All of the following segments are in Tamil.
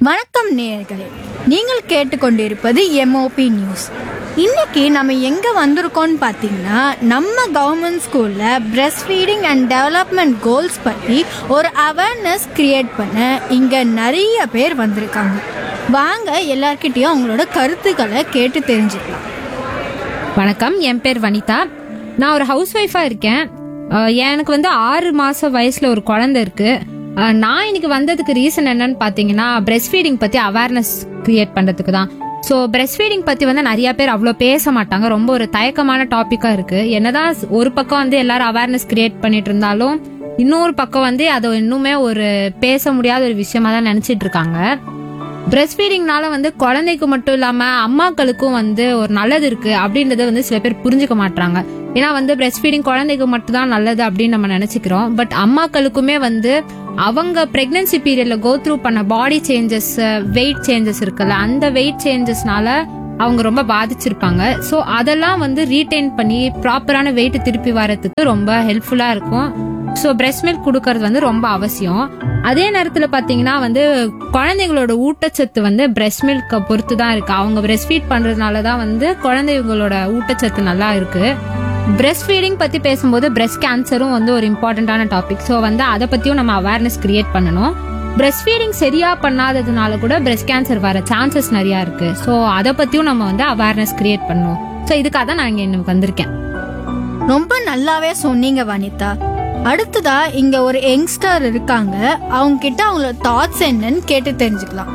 வணக்கம் நேயர்களே நீங்கள் கேட்டுக்கொண்டிருப்பது எம்ஓபி நியூஸ் இன்னைக்கு நம்ம எங்க வந்திருக்கோம்னு பார்த்தீங்கன்னா நம்ம கவர்மெண்ட் ஸ்கூல்ல breast feeding and development goals பற்றி ஒரு அவேர்னஸ் கிரியேட் பண்ண இங்க நிறைய பேர் வந்திருக்காங்க வாங்க எல்லார்கிட்டயும் அவங்களோட கருத்துக்களை கேட்டு தெரிஞ்சுக்கலாம் வணக்கம் என் பேர் வனிதா நான் ஒரு ஹவுஸ் ஒய்ஃபாக இருக்கேன் அஹ் எனக்கு வந்து ஆறு மாசம் வயசுல ஒரு குழந்தை இருக்கு அஹ் நான் இன்னைக்கு வந்ததுக்கு ரீசன் என்னன்னு பார்த்தீங்கன்னா பிரஸ்ட் ஃபீடிங் பத்தி அவேர்னஸ் கிரியேட் பண்றதுக்கு தான் ஸோ பிரஸ்ட் ஃபீடிங் பத்தி வந்து நிறைய பேர் அவ்வளோ பேச மாட்டாங்க ரொம்ப ஒரு தயக்கமான டாபிக்கா இருக்கு என்னதான் ஒரு பக்கம் வந்து எல்லாரும் அவேர்னஸ் கிரியேட் பண்ணிட்டு இருந்தாலும் இன்னொரு பக்கம் வந்து அதை இன்னுமே ஒரு பேச முடியாத ஒரு விஷயமா தான் நினைச்சிட்டு இருக்காங்க பிரஸ்ட் ஃபீடிங்னால வந்து குழந்தைக்கு மட்டும் இல்லாம அம்மாக்களுக்கும் வந்து ஒரு நல்லது இருக்கு அப்படின்றத வந்து சில பேர் புரிஞ்சுக்க மாட்டாங்க ஏன்னா வந்து பிரஸ்ட் ஃபீடிங் குழந்தைக்கு மட்டும் தான் நல்லது அப்படின்னு நம்ம நினைச்சுக்கிறோம் பட் அம்மாக்களுக்குமே வந்து அவங்க பிரெக்னன்சி பீரியட்ல கோ த்ரூ பண்ண பாடி சேஞ்சஸ் வெயிட் சேஞ்சஸ் இருக்குல்ல அந்த வெயிட் சேஞ்சஸ்னால அவங்க ரொம்ப பாதிச்சிருப்பாங்க ஸோ அதெல்லாம் வந்து ரீடைன் பண்ணி ப்ராப்பரான வெயிட் திருப்பி வரதுக்கு ரொம்ப ஹெல்ப்ஃபுல்லா இருக்கும் ஸோ பிரஸ்ட் மில்க் கொடுக்கறது வந்து ரொம்ப அவசியம் அதே நேரத்தில் பார்த்தீங்கன்னா வந்து குழந்தைங்களோட ஊட்டச்சத்து வந்து பிரஸ்ட் மில்கை பொறுத்து தான் இருக்கு அவங்க பிரஸ்ட் ஃபீட் பண்றதுனால தான் வந்து குழந்தைங்களோட ஊட்டச்சத்து நல்லா இருக்கு பிரஸ்ட் ஃபீடிங் பத்தி பேசும்போது பிரஸ்ட் கேன்சரும் வந்து ஒரு இம்பார்ட்டன்டான டாபிக் ஸோ வந்து அதை பத்தியும் நம்ம அவேர்னஸ் கிரியேட் பண்ணணும் பிரஸ்ட் ஃபீடிங் சரியா பண்ணாததுனால கூட பிரஸ்ட் கேன்சர் வர சான்சஸ் நிறைய இருக்கு ஸோ அதை பத்தியும் நம்ம வந்து அவேர்னஸ் கிரியேட் பண்ணணும் ஸோ இதுக்காக தான் நான் இங்க இன்னைக்கு வந்திருக்கேன் ரொம்ப நல்லாவே சொன்னீங்க வனிதா அடுத்ததா இங்க ஒரு யங்ஸ்டர் இருக்காங்க அவங்க கிட்ட அவங்களோட தாட்ஸ் என்னன்னு கேட்டு தெரிஞ்சுக்கலாம்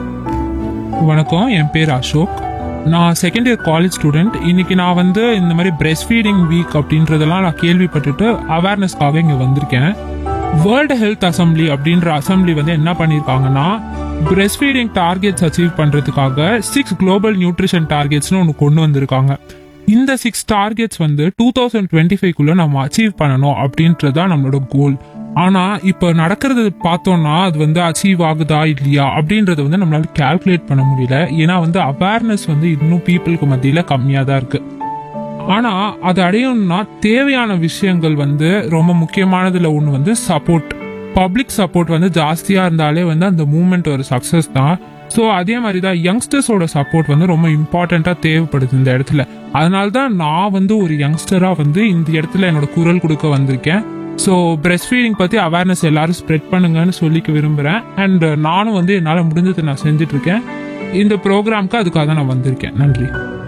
வணக்கம் என் பேர் அசோக் நான் செகண்ட் இயர் காலேஜ் ஸ்டூடெண்ட் இன்னைக்கு நான் வந்து இந்த மாதிரி பிரஸ்ட் ஃபீடிங் வீக் அப்படின்றதெல்லாம் நான் கேள்விப்பட்டுட்டு அவேர்னஸ்க்காக இங்கே வந்திருக்கேன் வேர்ல்டு ஹெல்த் அசம்பிளி அப்படின்ற அசம்பிளி வந்து என்ன பண்ணியிருக்காங்கன்னா பிரஸ்ட் ஃபீடிங் டார்கெட்ஸ் அச்சீவ் பண்ணுறதுக்காக சிக்ஸ் குளோபல் நியூட்ரிஷன் டார்கெட்ஸ்னு ஒன்று கொண்டு வந்திருக்காங்க இந்த சிக்ஸ் டார்கெட்ஸ் வந்து டூ தௌசண்ட் டுவெண்ட்டி ஃபைவ்க்குள்ள நம்ம அச்சீவ் பண்ணணும் அப்படின்றது தான் நம்மளோட கோல் ஆனா இப்போ நடக்கிறது பார்த்தோம்னா அது வந்து அச்சீவ் ஆகுதா இல்லையா அப்படின்றத வந்து நம்மளால கால்குலேட் பண்ண முடியல ஏன்னா வந்து அவேர்னஸ் வந்து இன்னும் பீப்புளுக்கு மத்தியில கம்மியா தான் இருக்கு ஆனா அது அடையணும்னா தேவையான விஷயங்கள் வந்து ரொம்ப முக்கியமானதுல ஒன்று வந்து சப்போர்ட் பப்ளிக் சப்போர்ட் வந்து ஜாஸ்தியா இருந்தாலே வந்து அந்த மூமெண்ட் ஒரு சக்சஸ் தான் ஸோ அதே மாதிரி தான் யங்ஸ்டர்ஸோட சப்போர்ட் வந்து ரொம்ப இம்பார்ட்டண்ட்டாக தேவைப்படுது இந்த இடத்துல அதனால தான் நான் வந்து ஒரு யங்ஸ்டராக வந்து இந்த இடத்துல என்னோட குரல் கொடுக்க வந்திருக்கேன் ஸோ பிரஸ்ட் ஃபீடிங் பற்றி அவேர்னஸ் எல்லாரும் ஸ்ப்ரெட் பண்ணுங்கன்னு சொல்லிக்க விரும்புகிறேன் அண்ட் நானும் வந்து என்னால் முடிஞ்சதை நான் செஞ்சுட்டு இருக்கேன் இந்த ப்ரோக்ராம்க்கு அதுக்காக தான் நான் வந்திருக்கேன் நன்றி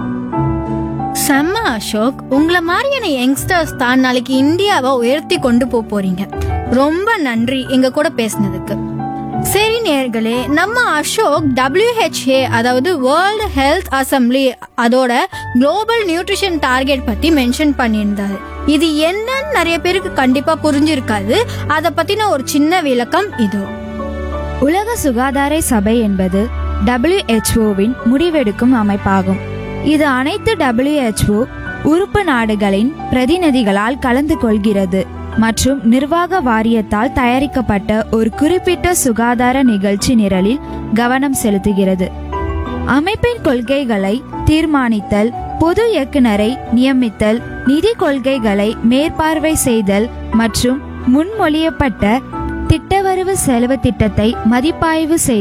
செம்ம அசோக் உங்களை மாதிரியான யங்ஸ்டர்ஸ் தான் நாளைக்கு இந்தியாவை உயர்த்தி கொண்டு போக போறீங்க ரொம்ப நன்றி எங்க கூட பேசினதுக்கு சரி நேர்களே நம்ம அசோக் WHA அதாவது வேர்ல்டு ஹெல்த் அசம்பிளி அதோட குளோபல் நியூட்ரிஷன் டார்கெட் பத்தி மென்ஷன் பண்ணியிருந்தாரு இது என்னன்னு நிறைய பேருக்கு கண்டிப்பா புரிஞ்சிருக்காது அதை பத்தின ஒரு சின்ன விளக்கம் இதோ உலக சுகாதார சபை என்பது டபிள்யூஹெச்ஓவின் முடிவெடுக்கும் அமைப்பாகும் இது அனைத்து டபிள்யூஹெச்ஓ உறுப்பு நாடுகளின் பிரதிநிதிகளால் கலந்து கொள்கிறது மற்றும் நிர்வாக வாரியத்தால் தயாரிக்கப்பட்ட ஒரு குறிப்பிட்ட சுகாதார நிகழ்ச்சி நிரலில் கவனம் செலுத்துகிறது அமைப்பின் கொள்கைகளை தீர்மானித்தல் பொது இயக்குனரை நியமித்தல் நிதி கொள்கைகளை மேற்பார்வை செய்தல் மற்றும் முன்மொழியப்பட்ட திட்டவரவு செலவு திட்டத்தை மதிப்பாய்வு செய்தல்